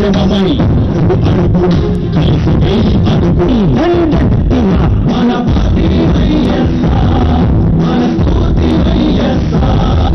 ఉద్యమమై అడుగు కలిసి వేయి అడుగు దండెత్తిన మన పార్టీ వైఎస్ఆర్ మన స్ఫూర్తి వైఎస్ఆర్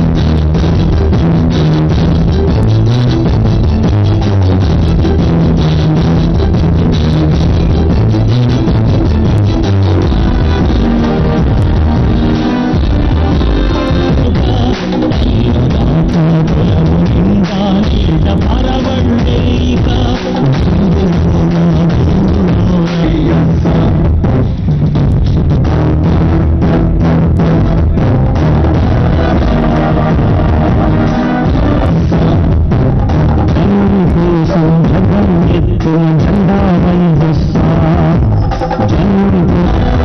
జెండా వైఎస్ఆర్ జన్మ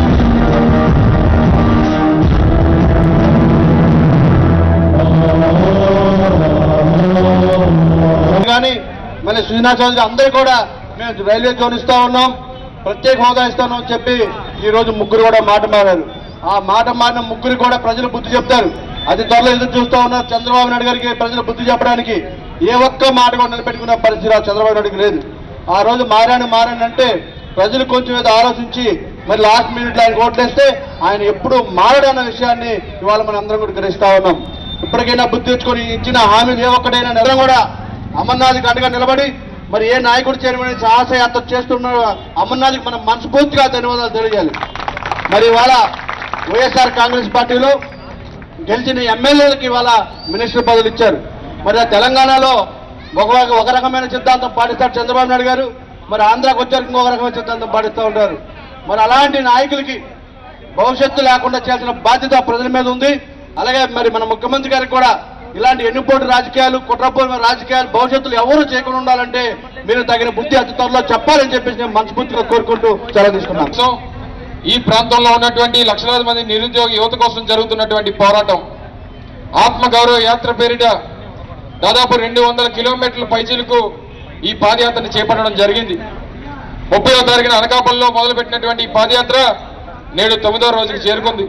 కానీ మళ్ళీ సుజనా చౌదరి అందరూ కూడా మేము రైల్వే జోన్ ఇస్తా ఉన్నాం ప్రత్యేక హోదా ఇస్తాను అని చెప్పి ఈ రోజు ముగ్గురు కూడా మాట మారారు ఆ మాట మారిన ముగ్గురు కూడా ప్రజలు బుద్ధి చెప్తారు అది త్వరలో ఎదురు చూస్తా ఉన్నారు చంద్రబాబు నాయుడు గారికి ప్రజలు బుద్ధి చెప్పడానికి ఏ ఒక్క మాట కూడా నిలబెట్టుకున్న పరిస్థితి ఆ చంద్రబాబు నాయుడుకి లేదు ఆ రోజు మారాను మారాను అంటే ప్రజలు కొంచెం ఏదో ఆలోచించి మరి లాస్ట్ మినిట్ ఆయన ఓట్లేస్తే ఆయన ఎప్పుడు మారడన్న విషయాన్ని ఇవాళ మనం అందరం కూడా గ్రహిస్తా ఉన్నాం ఇప్పటికైనా బుద్ధి తెచ్చుకొని ఇచ్చిన హామీలు ఏ ఒక్కటైనా నెల కూడా అమర్నాథ్కి అండగా నిలబడి మరి ఏ నాయకుడు చైర్మన్ సాహసయాత్ర చేస్తున్నారో అమర్నాథ్కి మనం మనస్ఫూర్తిగా ధన్యవాదాలు తెలియజేయాలి మరి ఇవాళ వైఎస్ఆర్ కాంగ్రెస్ పార్టీలో గెలిచిన ఎమ్మెల్యేలకి ఇవాళ మినిస్టర్ పదవులు ఇచ్చారు మరి ఆ తెలంగాణలో ఒక ఒక రకమైన సిద్ధాంతం పాటిస్తారు చంద్రబాబు నాయుడు గారు మరి ఆంధ్రాకి వచ్చారు ఇంకొక రకమైన సిద్ధాంతం పాటిస్తూ ఉంటారు మరి అలాంటి నాయకులకి భవిష్యత్తు లేకుండా చేయాల్సిన బాధ్యత ప్రజల మీద ఉంది అలాగే మరి మన ముఖ్యమంత్రి గారికి కూడా ఇలాంటి ఎన్నుపోటు రాజకీయాలు కుట్రపూర్వ రాజకీయాలు భవిష్యత్తులో ఎవరు చేయకుండా ఉండాలంటే మీరు తగిన బుద్ధి అతి త్వరలో చెప్పాలని చెప్పేసి నేను మనస్ఫూర్తిగా కోరుకుంటూ సెలవు తీసుకున్నాను కోసం ఈ ప్రాంతంలో ఉన్నటువంటి లక్షలాది మంది నిరుద్యోగ యువత కోసం జరుగుతున్నటువంటి పోరాటం ఆత్మ గౌరవ యాత్ర పేరిట దాదాపు రెండు వందల కిలోమీటర్ల పైచీలకు ఈ పాదయాత్రను చేపట్టడం జరిగింది ముప్పైవ తారీఖున అనకాపల్లిలో మొదలుపెట్టినటువంటి ఈ పాదయాత్ర నేడు తొమ్మిదో రోజుకి చేరుకుంది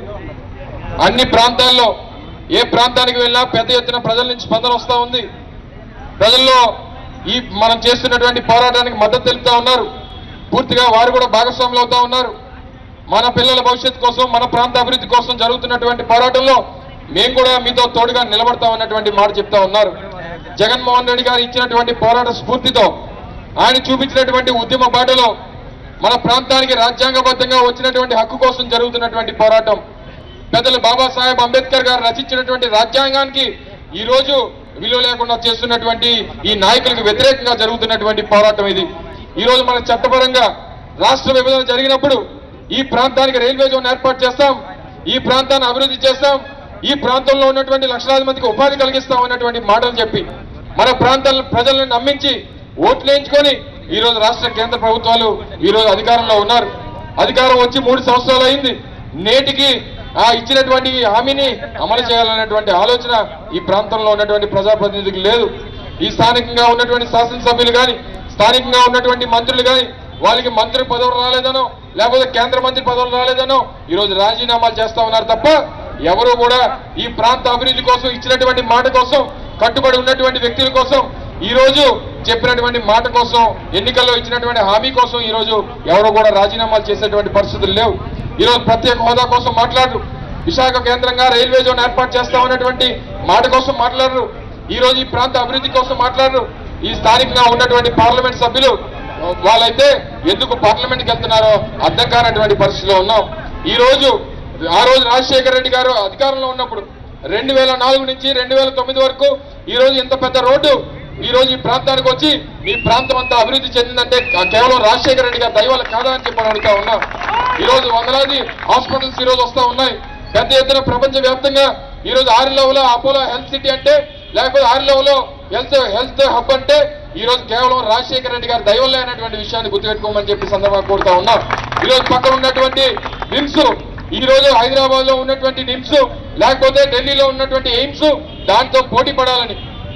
అన్ని ప్రాంతాల్లో ఏ ప్రాంతానికి వెళ్ళినా పెద్ద ఎత్తున ప్రజల నుంచి స్పందన వస్తూ ఉంది ప్రజల్లో ఈ మనం చేస్తున్నటువంటి పోరాటానికి మద్దతు తెలుపుతా ఉన్నారు పూర్తిగా వారు కూడా భాగస్వాములు అవుతా ఉన్నారు మన పిల్లల భవిష్యత్తు కోసం మన ప్రాంత అభివృద్ధి కోసం జరుగుతున్నటువంటి పోరాటంలో మేము కూడా మీతో తోడుగా నిలబడతాం అన్నటువంటి మాట చెప్తా ఉన్నారు జగన్మోహన్ రెడ్డి గారు ఇచ్చినటువంటి పోరాట స్ఫూర్తితో ఆయన చూపించినటువంటి ఉద్యమ బాటలో మన ప్రాంతానికి రాజ్యాంగబద్ధంగా వచ్చినటువంటి హక్కు కోసం జరుగుతున్నటువంటి పోరాటం పెద్దలు బాబాసాహెబ్ అంబేద్కర్ గారు రచించినటువంటి రాజ్యాంగానికి ఈ రోజు విలువ లేకుండా చేస్తున్నటువంటి ఈ నాయకులకు వ్యతిరేకంగా జరుగుతున్నటువంటి పోరాటం ఇది ఈ రోజు మన చట్టపరంగా రాష్ట్ర విభజన జరిగినప్పుడు ఈ ప్రాంతానికి రైల్వే జోన్ ఏర్పాటు చేస్తాం ఈ ప్రాంతాన్ని అభివృద్ధి చేస్తాం ఈ ప్రాంతంలో ఉన్నటువంటి లక్షలాది మందికి ఉపాధి కలిగిస్తాం అన్నటువంటి మాటలు చెప్పి మన ప్రాంతాల ప్రజలను నమ్మించి ఓట్లు వేయించుకొని ఈ రోజు రాష్ట్ర కేంద్ర ప్రభుత్వాలు ఈ రోజు అధికారంలో ఉన్నారు అధికారం వచ్చి మూడు సంవత్సరాలు అయింది నేటికి ఆ ఇచ్చినటువంటి హామీని అమలు చేయాలనేటువంటి ఆలోచన ఈ ప్రాంతంలో ఉన్నటువంటి ప్రజాప్రతినిధులకు లేదు ఈ స్థానికంగా ఉన్నటువంటి శాసనసభ్యులు కానీ స్థానికంగా ఉన్నటువంటి మంత్రులు కానీ వాళ్ళకి మంత్రి పదవులు రాలేదనో లేకపోతే కేంద్ర మంత్రి పదవులు రాలేదనో ఈ రోజు రాజీనామాలు చేస్తా ఉన్నారు తప్ప ఎవరు కూడా ఈ ప్రాంత అభివృద్ధి కోసం ఇచ్చినటువంటి మాట కోసం కట్టుబడి ఉన్నటువంటి వ్యక్తుల కోసం ఈ రోజు చెప్పినటువంటి మాట కోసం ఎన్నికల్లో ఇచ్చినటువంటి హామీ కోసం ఈ రోజు ఎవరు కూడా రాజీనామాలు చేసేటువంటి పరిస్థితులు లేవు ఈ రోజు ప్రత్యేక హోదా కోసం మాట్లాడరు విశాఖ కేంద్రంగా రైల్వే జోన్ ఏర్పాటు చేస్తా ఉన్నటువంటి మాట కోసం మాట్లాడరు ఈ రోజు ఈ ప్రాంత అభివృద్ధి కోసం మాట్లాడరు ఈ స్థానికంగా ఉన్నటువంటి పార్లమెంట్ సభ్యులు వాళ్ళైతే ఎందుకు పార్లమెంట్కి వెళ్తున్నారో అర్థం కానటువంటి పరిస్థితిలో ఉన్నాం ఈ రోజు ఆ రోజు రాజశేఖర రెడ్డి గారు అధికారంలో ఉన్నప్పుడు రెండు వేల నాలుగు నుంచి రెండు వేల తొమ్మిది వరకు ఈ రోజు ఇంత పెద్ద రోడ్డు ఈ రోజు ఈ ప్రాంతానికి వచ్చి ఈ ప్రాంతం అంతా అభివృద్ధి చెందిందంటే ఆ కేవలం రాజశేఖర రెడ్డి గారి దైవాలు కాదా అని చెప్పి అడుగుతా ఉన్నాం ఈ రోజు వందలాది హాస్పిటల్స్ ఈ రోజు వస్తా ఉన్నాయి పెద్ద ఎత్తున ప్రపంచ వ్యాప్తంగా ఈ రోజు ఆరిలోవులో అపోలో హెల్త్ సిటీ అంటే లేకపోతే ఆరిలోవులో హెల్త్ హెల్త్ హబ్ అంటే ఈ రోజు కేవలం రాజశేఖర రెడ్డి గారి దైవల్లే అనేటువంటి విషయాన్ని గుర్తుపెట్టుకోమని చెప్పి సందర్భంగా కోరుతా ఉన్నాం ఈ రోజు పక్కన ఉన్నటువంటి నిమ్స్ ఈ రోజు హైదరాబాద్ లో ఉన్నటువంటి నిమ్స్ లేకపోతే ఢిల్లీలో ఉన్నటువంటి ఎయిమ్స్ దాంతో పోటీ పడాలని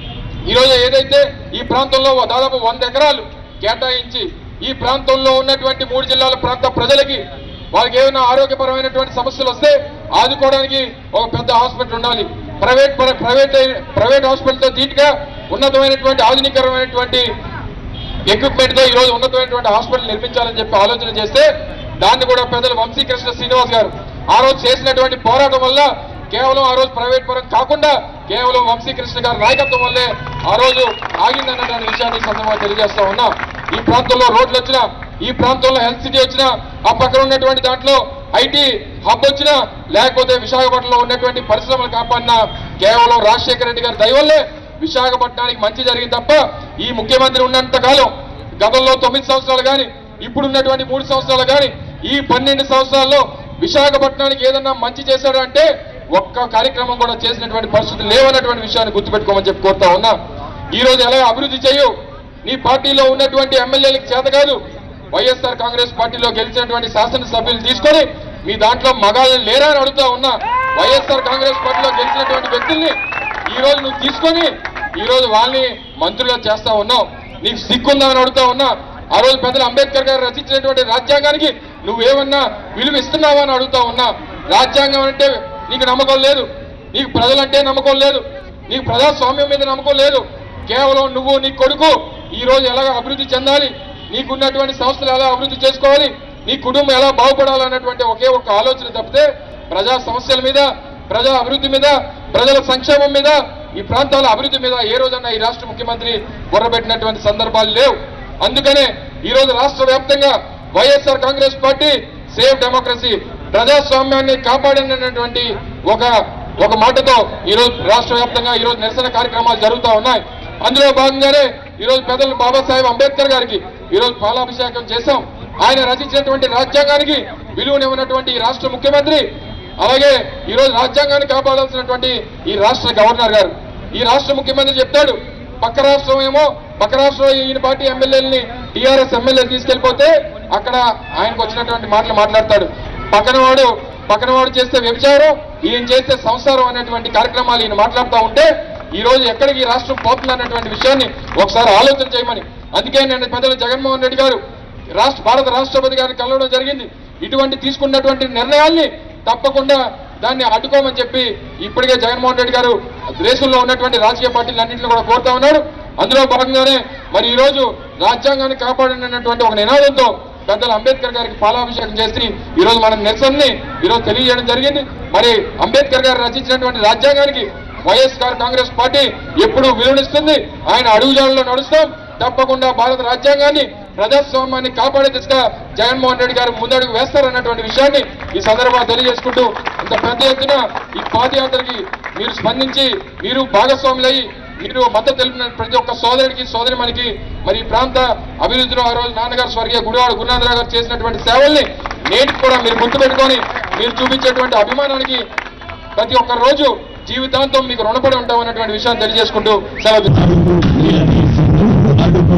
ఈ రోజు ఏదైతే ఈ ప్రాంతంలో దాదాపు వంద ఎకరాలు కేటాయించి ఈ ప్రాంతంలో ఉన్నటువంటి మూడు జిల్లాల ప్రాంత ప్రజలకి వాళ్ళకి ఏమైనా ఆరోగ్యపరమైనటువంటి సమస్యలు వస్తే ఆదుకోవడానికి ఒక పెద్ద హాస్పిటల్ ఉండాలి ప్రైవేట్ పర- ప్రైవేట్ ప్రైవేట్ హాస్పిటల్తో ధీటుగా ఉన్నతమైనటువంటి ఆధునికరమైనటువంటి ఎక్విప్మెంట్ తో ఈ రోజు ఉన్నతమైనటువంటి హాస్పిటల్ నిర్మించాలని చెప్పి ఆలోచన చేస్తే దాన్ని కూడా పెద్దలు వంశీకృష్ణ శ్రీనివాస్ గారు ఆ రోజు చేసినటువంటి పోరాటం వల్ల కేవలం ఆ రోజు ప్రైవేట్ పరం కాకుండా కేవలం వంశీకృష్ణ గారి నాయకత్వం వల్లే ఆ రోజు ఆగిందన్నటువంటి విషయాన్ని ఈ సందర్భంగా తెలియజేస్తా ఉన్నా ఈ ప్రాంతంలో రోడ్లు వచ్చినా ఈ ప్రాంతంలో హెల్త్ సిటీ వచ్చినా ఆ పక్కన ఉన్నటువంటి దాంట్లో ఐటీ హబ్ వచ్చినా లేకపోతే విశాఖపట్నంలో ఉన్నటువంటి పరిశ్రమలు కాపాడినా కేవలం రాజశేఖర రెడ్డి గారి దయ వల్లే విశాఖపట్నానికి మంచి జరిగింది తప్ప ఈ ముఖ్యమంత్రి ఉన్నంత కాలం గతంలో తొమ్మిది సంవత్సరాలు కానీ ఇప్పుడు ఉన్నటువంటి మూడు సంవత్సరాలు కానీ ఈ పన్నెండు సంవత్సరాల్లో విశాఖపట్నానికి ఏదన్నా మంచి చేశాడు అంటే ఒక్క కార్యక్రమం కూడా చేసినటువంటి పరిస్థితులు లేవన్నటువంటి విషయాన్ని గుర్తుపెట్టుకోమని చెప్పి కోరుతా ఉన్నా ఈ రోజు ఎలా అభివృద్ధి చేయు నీ పార్టీలో ఉన్నటువంటి ఎమ్మెల్యేలకు చేత కాదు వైఎస్ఆర్ కాంగ్రెస్ పార్టీలో గెలిచినటువంటి శాసనసభ్యులు తీసుకొని మీ దాంట్లో మగాళ్ళు లేరా అని అడుగుతా ఉన్నా వైఎస్ఆర్ కాంగ్రెస్ పార్టీలో గెలిచినటువంటి వ్యక్తుల్ని ఈ రోజు నువ్వు తీసుకొని ఈ రోజు వాళ్ళని మంత్రులుగా చేస్తా ఉన్నావు నీకు సిగ్గుందా అని అడుగుతా ఉన్నా ఆ రోజు పెద్దలు అంబేద్కర్ గారు రచించినటువంటి రాజ్యాంగానికి నువ్వేమన్నా విలువ ఇస్తున్నావా అని అడుగుతా ఉన్నా రాజ్యాంగం అంటే నీకు నమ్మకం లేదు నీకు ప్రజలంటే నమ్మకం లేదు నీకు ప్రజాస్వామ్యం మీద నమ్మకం లేదు కేవలం నువ్వు నీ కొడుకు ఈ రోజు ఎలా అభివృద్ధి చెందాలి నీకున్నటువంటి సంస్థలు ఎలా అభివృద్ధి చేసుకోవాలి నీ కుటుంబం ఎలా బాగుపడాలన్నటువంటి ఒకే ఒక ఆలోచన తప్పితే ప్రజా సమస్యల మీద ప్రజా అభివృద్ధి మీద ప్రజల సంక్షేమం మీద ఈ ప్రాంతాల అభివృద్ధి మీద ఏ రోజన్నా ఈ రాష్ట్ర ముఖ్యమంత్రి బుర్రబెట్టినటువంటి సందర్భాలు లేవు అందుకనే ఈ రోజు రాష్ట్ర వ్యాప్తంగా YSR Congress party save democracy ప్రజాస్వామ్యాన్ని కాపాడినటువంటి ఒక ఒక మాటతో ఈ రోజు రాష్ట్ర వ్యాప్తంగా ఈ రోజు నిరసన కార్యక్రమాలు జరుగుతూ ఉన్నాయి అందులో భాగంగానే ఈ రోజు పెద్దలు బాబాసాహెబ్ అంబేద్కర్ గారికి ఈ రోజు పాలాభిషేకం చేశాం ఆయన రచించినటువంటి రాజ్యాంగానికి విలువనివ్వనటువంటి ఈ రాష్ట్ర ముఖ్యమంత్రి అలాగే ఈ రోజు రాజ్యాంగాన్ని కాపాడాల్సినటువంటి ఈ రాష్ట్ర గవర్నర్ గారు ఈ రాష్ట్ర ముఖ్యమంత్రి చెప్తాడు పక్క రాష్ట్రం ఏమో పక్క రాష్ట్రం ఈయన పార్టీ ఎమ్మెల్యేలని టీఆర్ఎస్ ఎమ్మెల్యేలు తీసుకెళ్లిపోతే అక్కడ ఆయనకు వచ్చినటువంటి మాటలు మాట్లాడతాడు పక్కన వాడు పక్కన వాడు చేస్తే వ్యభిచారం ఈయన చేస్తే సంసారం అనేటువంటి కార్యక్రమాలు ఈయన మాట్లాడుతూ ఉంటే ఈ రోజు ఎక్కడికి ఈ రాష్ట్రం పోతుంది అన్నటువంటి విషయాన్ని ఒకసారి ఆలోచన చేయమని అందుకే నేను పెద్దలు జగన్మోహన్ రెడ్డి గారు రాష్ట్ర భారత రాష్ట్రపతి గారిని కలవడం జరిగింది ఇటువంటి తీసుకున్నటువంటి నిర్ణయాల్ని తప్పకుండా దాన్ని అడ్డుకోమని చెప్పి ఇప్పటికే జగన్మోహన్ రెడ్డి గారు దేశంలో ఉన్నటువంటి రాజకీయ పార్టీలన్నింటినీ కూడా కోరుతా ఉన్నారు అందులో భాగంగానే మరి ఈ రోజు రాజ్యాంగాన్ని కాపాడినటువంటి ఒక నినాదంతో పెద్దలు అంబేద్కర్ గారికి పాలాభిషేకం చేసి ఈ రోజు మనం నిరసనని ఈ రోజు తెలియజేయడం జరిగింది మరి అంబేద్కర్ గారు రచించినటువంటి రాజ్యాంగానికి వైఎస్ఆర్ కాంగ్రెస్ పార్టీ ఎప్పుడు విలువనిస్తుంది ఆయన అడుగుజాడలో నడుస్తాం తప్పకుండా భారత రాజ్యాంగాన్ని ప్రజాస్వామ్యాన్ని కాపాడే దిశగా జగన్మోహన్ రెడ్డి గారు ముందడుగు వేస్తారన్నటువంటి విషయాన్ని ఈ సందర్భంగా తెలియజేసుకుంటూ ఇంత పెద్ద ఎత్తున ఈ పాదయాత్రకి మీరు స్పందించి మీరు భాగస్వాములయ్యి మీరు మద్దతు తెలిపిన ప్రతి ఒక్క సోదరుడికి సోదరి మనకి మరి ఈ ప్రాంత అభివృద్ధిలో ఆ రోజు నాన్నగారు స్వర్గీయ గుడివాడ గురునాథరావు గారు చేసినటువంటి సేవల్ని నేటికి కూడా మీరు గుర్తుపెట్టుకొని మీరు చూపించేటువంటి అభిమానానికి ప్రతి ఒక్క రోజు జీవితాంతం మీకు రుణపడి ఉంటామన్నటువంటి విషయాన్ని తెలియజేసుకుంటూ సెలవు తీసుకుంటున్నాను. అడుగు నిలదీసి నువ్వు అడుగు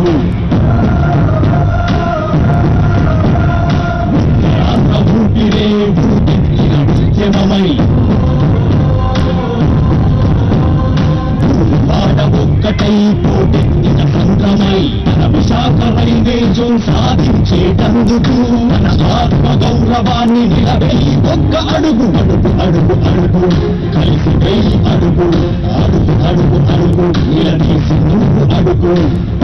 రాష్ట్ర ఊపిరే ఊపిరిన ఉద్యమమై వాడ ఒక్కటై పోటెత్తిన సంద్రమై తన విశాఖ రైల్వే జోన్ సాధించేటందుకు తన ఆత్మ గౌరవాన్ని నిలబెలి ఒక్క అడుగు అడుగు అడుగు అడుగు కలిసి వెయ్యి అడుగు అడుగు అడుగు అడుగు నిలదీసి నువ్వు అడుగు